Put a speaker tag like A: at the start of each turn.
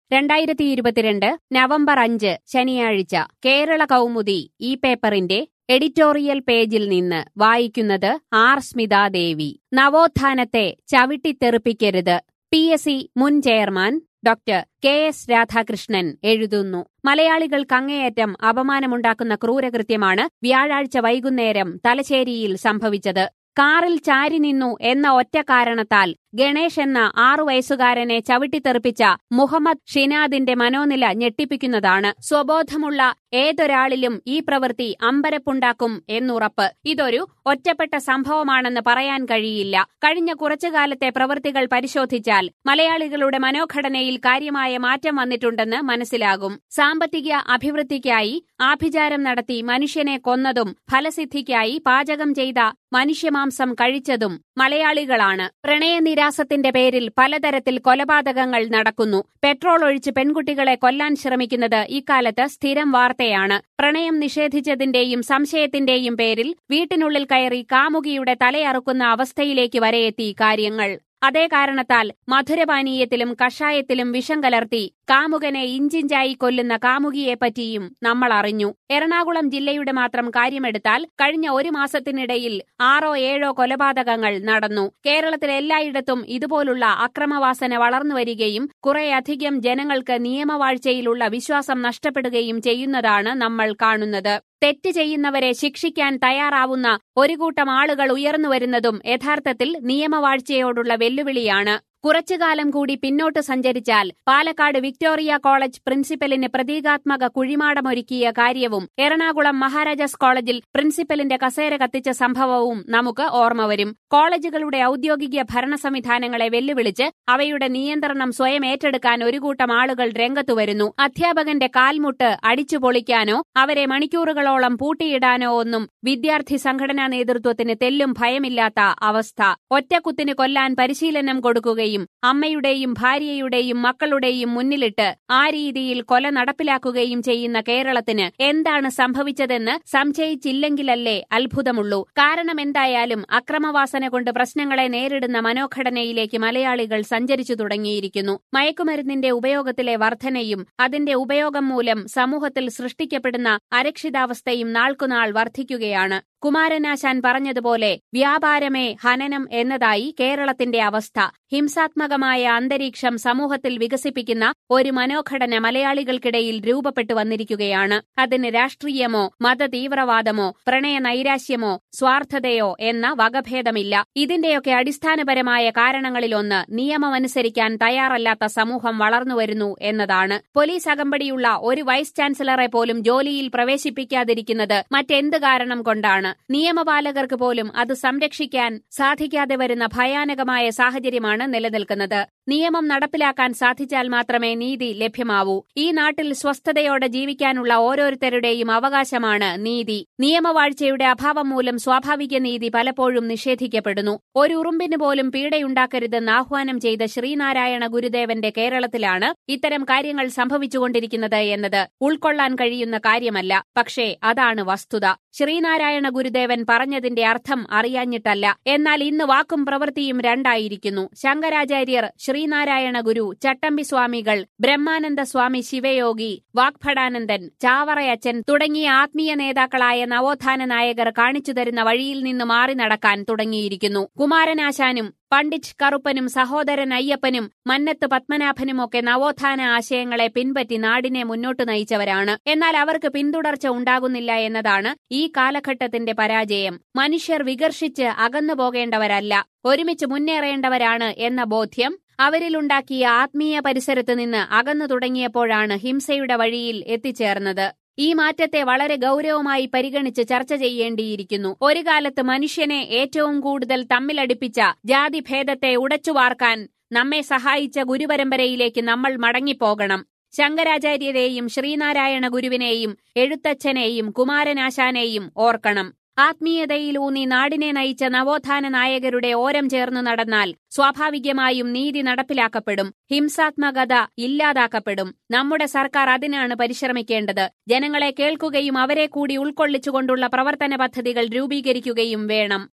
A: രണ്ടായിരത്തി ഇരുപത്തിരണ്ട് നവംബർ അഞ്ച് ശനിയാഴ്ച കേരള കൗമുദി ഈ പേപ്പറിന്റെ എഡിറ്റോറിയൽ പേജിൽ നിന്ന് വായിക്കുന്നത് ആർ സ്മിതാദേവി നവോത്ഥാനത്തെ ചവിട്ടിത്തെറിപ്പിക്കരുത് പി എസ് സി മുൻ chairman doctor K S Radhakrishnan എഴുതുന്നു മലയാളികൾക്ക് അങ്ങേയറ്റം അപമാനമുണ്ടാക്കുന്ന ക്രൂരകൃത്യമാണ് വ്യാഴാഴ്ച വൈകുന്നേരം തലശ്ശേരിയിൽ സംഭവിച്ചത് കാറിൽ ചാരി നിന്നു എന്ന ഒറ്റ കാരണത്താൽ ഗണേഷ് എന്ന ആറു വയസ്സുകാരനെ ചവിട്ടിത്തെറിപ്പിച്ച മുഹമ്മദ് ഷിനാദിന്റെ മനോനില ഞെട്ടിപ്പിക്കുന്നതാണ് സ്വബോധമുള്ള ഏതൊരാളിലും ഈ പ്രവൃത്തി അമ്പരപ്പുണ്ടാക്കും എന്നുറപ്പ് ഇതൊരു ഒറ്റപ്പെട്ട സംഭവമാണെന്ന് പറയാൻ കഴിയില്ല കഴിഞ്ഞ കുറച്ചുകാലത്തെ പ്രവൃത്തികൾ പരിശോധിച്ചാൽ മലയാളികളുടെ മനോഘടനയിൽ കാര്യമായ മാറ്റം വന്നിട്ടുണ്ടെന്ന് മനസ്സിലാകും സാമ്പത്തിക അഭിവൃദ്ധിക്കായി ആഭിചാരം നടത്തി മനുഷ്യനെ കൊന്നതും ഫലസിദ്ധിക്കായി പാചകം ചെയ്ത മനുഷ്യമാംസം കഴിച്ചതും മലയാളികളാണ് പ്രണയനിരാസത്തിന്റെ പേരിൽ പലതരത്തിൽ കൊലപാതകങ്ങൾ നടക്കുന്നു പെട്രോൾ ഒഴിച്ച് പെൺകുട്ടികളെ കൊല്ലാൻ ശ്രമിക്കുന്നത് ഇക്കാലത്ത് സ്ഥിരം വാർത്തയാണ് പ്രണയം നിഷേധിച്ചതിന്റെയും സംശയത്തിന്റെയും പേരിൽ വീട്ടിനുള്ളിൽ കയറി കാമുകിയുടെ തലയറുക്കുന്ന അവസ്ഥയിലേക്ക് വരെയെത്തി കാര്യങ്ങൾ അതേ കാരണത്താൽ മധുരപാനീയത്തിലും കഷായത്തിലും വിഷം കലർത്തി കാമുകനെ ഇഞ്ചിഞ്ചായി കൊല്ലുന്ന കാമുകിയെപ്പറ്റിയും നമ്മൾ അറിഞ്ഞു എറണാകുളം ജില്ലയുടെ മാത്രം കാര്യമെടുത്താൽ കഴിഞ്ഞ ഒരു മാസത്തിനിടയിൽ ആറോ ഏഴോ കൊലപാതകങ്ങൾ നടന്നു കേരളത്തിൽ എല്ലായിടത്തും ഇതുപോലുള്ള അക്രമവാസന വളർന്നുവരികയും കുറേയധികം ജനങ്ങൾക്ക് നിയമവാഴ്ചയിലുള്ള വിശ്വാസം നഷ്ടപ്പെടുകയും ചെയ്യുന്നതാണ് നമ്മൾ കാണുന്നത് തെറ്റ് ചെയ്യുന്നവരെ ശിക്ഷിക്കാൻ തയ്യാറാവുന്ന ഒരു കൂട്ടം ആളുകൾ ഉയർന്നുവരുന്നതും യഥാർത്ഥത്തിൽ നിയമവാഴ്ചയോടുള്ള വെല്ലുവിളിയാണ് കുറച്ചുകാലം കൂടി പിന്നോട്ട് സഞ്ചരിച്ചാൽ പാലക്കാട് വിക്ടോറിയ കോളേജ് പ്രിൻസിപ്പലിന് പ്രതീകാത്മക കുഴിമാടമൊരുക്കിയ കാര്യവും എറണാകുളം മഹാരാജാസ് കോളേജിൽ പ്രിൻസിപ്പലിന്റെ കസേര കത്തിച്ച സംഭവവും നമുക്ക് ഓർമ്മ വരും കോളേജുകളുടെ ഔദ്യോഗിക ഭരണ സംവിധാനങ്ങളെ വെല്ലുവിളിച്ച് അവയുടെ നിയന്ത്രണം സ്വയം ഏറ്റെടുക്കാൻ ഒരു കൂട്ടം ആളുകൾ രംഗത്തു വരുന്നു അധ്യാപകന്റെ കാൽമുട്ട് അടിച്ചു പൊളിക്കാനോ അവരെ മണിക്കൂറുകളോളം പൂട്ടിയിടാനോ ഒന്നും വിദ്യാർത്ഥി സംഘടനാ നേതൃത്വത്തിന് തെല്ലും ഭയമില്ലാത്ത അവസ്ഥ ഒറ്റക്കുത്തിന് കൊല്ലാൻ പരിശീലനം കൊടുക്കുകയും അമ്മയുടെയും ഭാര്യയുടെയും മക്കളുടെയും മുന്നിലിട്ട് ആ രീതിയിൽ കൊല നടപ്പിലാക്കുകയും ചെയ്യുന്ന കേരളത്തിന് എന്താണ് സംഭവിച്ചതെന്ന് സംശയിച്ചില്ലെങ്കിലല്ലേ അത്ഭുതമുള്ളൂ കാരണം എന്തായാലും അക്രമവാസന കൊണ്ട് പ്രശ്നങ്ങളെ നേരിടുന്ന മനോഘടനയിലേക്ക് മലയാളികൾ സഞ്ചരിച്ചു തുടങ്ങിയിരിക്കുന്നു മയക്കുമരുന്നിന്റെ ഉപയോഗത്തിലെ വർധനയും അതിന്റെ ഉപയോഗം മൂലം സമൂഹത്തിൽ സൃഷ്ടിക്കപ്പെടുന്ന അരക്ഷിതാവസ്ഥയും നാൾക്കുനാൾ വർദ്ധിക്കുകയാണ് കുമാരനാശാൻ പറഞ്ഞതുപോലെ വ്യാപാരമേ ഹനനം എന്നതായി കേരളത്തിന്റെ അവസ്ഥ ഹിംസാത്മകമായ അന്തരീക്ഷം സമൂഹത്തിൽ വികസിപ്പിക്കുന്ന ഒരു മനോഘടന മലയാളികൾക്കിടയിൽ രൂപപ്പെട്ടു വന്നിരിക്കുകയാണ് അതിന് രാഷ്ട്രീയമോ മതതീവ്രവാദമോ പ്രണയ നൈരാശ്യമോ സ്വാർത്ഥതയോ എന്ന വകഭേദമില്ല ഇതിന്റെയൊക്കെ അടിസ്ഥാനപരമായ കാരണങ്ങളിലൊന്ന് നിയമമനുസരിക്കാൻ തയ്യാറല്ലാത്ത സമൂഹം വളർന്നുവരുന്നു എന്നതാണ് പോലീസ് അകമ്പടിയുള്ള ഒരു വൈസ് ചാൻസലറെ പോലും ജോലിയിൽ പ്രവേശിപ്പിക്കാതിരിക്കുന്നത് മറ്റെന്ത് കാരണം കൊണ്ടാണ് നിയമപാലകർക്ക് പോലും അത് സംരക്ഷിക്കാൻ സാധിക്കാതെ വരുന്ന ഭയാനകമായ സാഹചര്യമാണ് നിലനിൽക്കുന്നത് നിയമം നടപ്പിലാക്കാൻ സാധിച്ചാൽ മാത്രമേ നീതി ലഭ്യമാവൂ ഈ നാട്ടിൽ സ്വസ്ഥതയോടെ ജീവിക്കാനുള്ള ഓരോരുത്തരുടെയും അവകാശമാണ് നീതി നിയമവാഴ്ചയുടെ അഭാവം മൂലം സ്വാഭാവിക നീതി പലപ്പോഴും നിഷേധിക്കപ്പെടുന്നു ഒരു ഉറുമ്പിന് പോലും പീഡയുണ്ടാക്കരുതെന്ന് ആഹ്വാനം ചെയ്ത ശ്രീനാരായണ ഗുരുദേവന്റെ കേരളത്തിലാണ് ഇത്തരം കാര്യങ്ങൾ സംഭവിച്ചുകൊണ്ടിരിക്കുന്നത് എന്നത് ഉൾക്കൊള്ളാൻ കഴിയുന്ന കാര്യമല്ല പക്ഷേ അതാണ് വസ്തുത ശ്രീനാരായണ ഗുരുദേവൻ പറഞ്ഞതിന്റെ അർത്ഥം അറിയാഞ്ഞിട്ടല്ല എന്നാൽ ഇന്ന് വാക്കും പ്രവൃത്തിയും രണ്ടായിരിക്കുന്നു ശങ്കരാചാര്യർ ശ്രീനാരായണ ഗുരു ചട്ടമ്പി സ്വാമികൾ ബ്രഹ്മാനന്ദ സ്വാമി ശിവയോഗി വാഗ്ഭടാനന്ദൻ ചാവറയച്ചൻ തുടങ്ങിയ ആത്മീയ നേതാക്കളായ നവോത്ഥാന നായകർ കാണിച്ചു തരുന്ന വഴിയിൽ നിന്ന് മാറി നടക്കാൻ തുടങ്ങിയിരിക്കുന്നു കുമാരനാശാനും പണ്ഡിറ്റ് കറുപ്പനും സഹോദരൻ അയ്യപ്പനും മന്നത്ത് പത്മനാഭനുമൊക്കെ നവോത്ഥാന ആശയങ്ങളെ പിൻപറ്റി നാടിനെ മുന്നോട്ട് നയിച്ചവരാണ് എന്നാൽ അവർക്ക് പിന്തുടർച്ച ഉണ്ടാകുന്നില്ല എന്നതാണ് ഈ കാലഘട്ടത്തിന്റെ പരാജയം മനുഷ്യർ വികർഷിച്ച് അകന്നു പോകേണ്ടവരല്ല ഒരുമിച്ച് മുന്നേറേണ്ടവരാണ് എന്ന ബോധ്യം അവരിലുണ്ടാക്കിയ ആത്മീയ പരിസരത്ത് നിന്ന് അകന്നു തുടങ്ങിയപ്പോഴാണ് ഹിംസയുടെ വഴിയിൽ എത്തിച്ചേർന്നത് ഈ മാറ്റത്തെ വളരെ ഗൌരവമായി പരിഗണിച്ച് ചർച്ച ചെയ്യേണ്ടിയിരിക്കുന്നു ഒരു കാലത്ത് മനുഷ്യനെ ഏറ്റവും കൂടുതൽ തമ്മിലടിപ്പിച്ച ജാതിഭേദത്തെ ഉടച്ചുവാർക്കാൻ നമ്മെ സഹായിച്ച ഗുരുപരമ്പരയിലേക്ക് നമ്മൾ മടങ്ങിപ്പോകണം ശങ്കരാചാര്യരെയും ശ്രീനാരായണ ഗുരുവിനെയും എഴുത്തച്ഛനെയും കുമാരനാശാനെയും ഓർക്കണം ആത്മീയതയിലൂന്നി നാടിനെ നയിച്ച നവോത്ഥാന നായകരുടെ ഓരം ചേർന്നു നടന്നാൽ സ്വാഭാവികമായും നീതി നടപ്പിലാക്കപ്പെടും ഹിംസാത്മകത ഇല്ലാതാക്കപ്പെടും നമ്മുടെ സർക്കാർ അതിനാണ് പരിശ്രമിക്കേണ്ടത് ജനങ്ങളെ കേൾക്കുകയും അവരെ കൂടി ഉൾക്കൊള്ളിച്ചുകൊണ്ടുള്ള പ്രവർത്തന പദ്ധതികൾ രൂപീകരിക്കുകയും വേണം